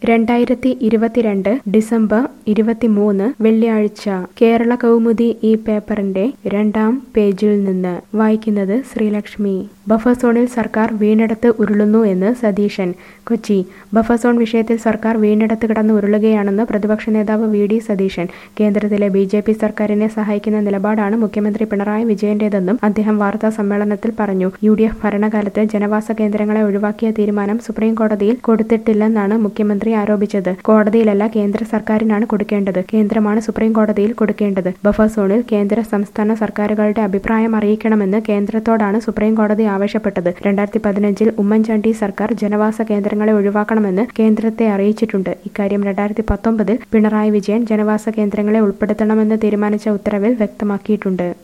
രണ്ടായിരത്തി ഇരുപത്തിരണ്ട് ഡിസംബർ ഇരുപത്തിമൂന്ന് വെള്ളിയാഴ്ച കേരള കൗമുദി ഈ പേപ്പറിന്റെ രണ്ടാം പേജിൽ നിന്ന് വായിക്കുന്നത് ശ്രീലക്ഷ്മി ബഫർ സോണിൽ സർക്കാർ വീണിടത്ത് ഉരുളുന്നു എന്ന് സതീശൻ കൊച്ചി ബഫർ സോൺ വിഷയത്തിൽ സർക്കാർ വീണിടത്ത് കിടന്ന് ഉരുളുകയാണെന്ന് പ്രതിപക്ഷ നേതാവ് വി ഡി സതീശൻ കേന്ദ്രത്തിലെ ബി ജെ പി സർക്കാരിനെ സഹായിക്കുന്ന നിലപാടാണ് മുഖ്യമന്ത്രി പിണറായി വിജയന്റേതെന്നും അദ്ദേഹം വാർത്താ സമ്മേളനത്തിൽ പറഞ്ഞു യു ഡി എഫ് ഭരണകാലത്ത് ജനവാസ കേന്ദ്രങ്ങളെ ഒഴിവാക്കിയ തീരുമാനം സുപ്രീം കോടതിയിൽ കൊടുത്തിട്ടില്ലെന്നാണ് മുഖ്യമന്ത്രി ആരോപിച്ചത് കോടതിയിലല്ല കേന്ദ്ര സർക്കാരിനാണ് കൊടുക്കേണ്ടത് കേന്ദ്രമാണ് സുപ്രീം കോടതിയിൽ കൊടുക്കേണ്ടത് ബഫർ സോണിൽ കേന്ദ്ര സംസ്ഥാന സർക്കാരുകളുടെ അഭിപ്രായം അറിയിക്കണമെന്ന് കേന്ദ്രത്തോടാണ് സുപ്രീം കോടതി ആവശ്യപ്പെട്ടത് രണ്ടായിരത്തി പതിനഞ്ചിൽ ഉമ്മൻചാണ്ടി സർക്കാർ ജനവാസ കേന്ദ്രങ്ങളെ ഒഴിവാക്കണമെന്ന് കേന്ദ്രത്തെ അറിയിച്ചിട്ടുണ്ട് ഇക്കാര്യം രണ്ടായിരത്തി പത്തൊമ്പതിൽ പിണറായി വിജയൻ ജനവാസ കേന്ദ്രങ്ങളെ ഉൾപ്പെടുത്തണമെന്ന് തീരുമാനിച്ച ഉത്തരവിൽ വ്യക്തമാക്കിയിട്ടുണ്ട്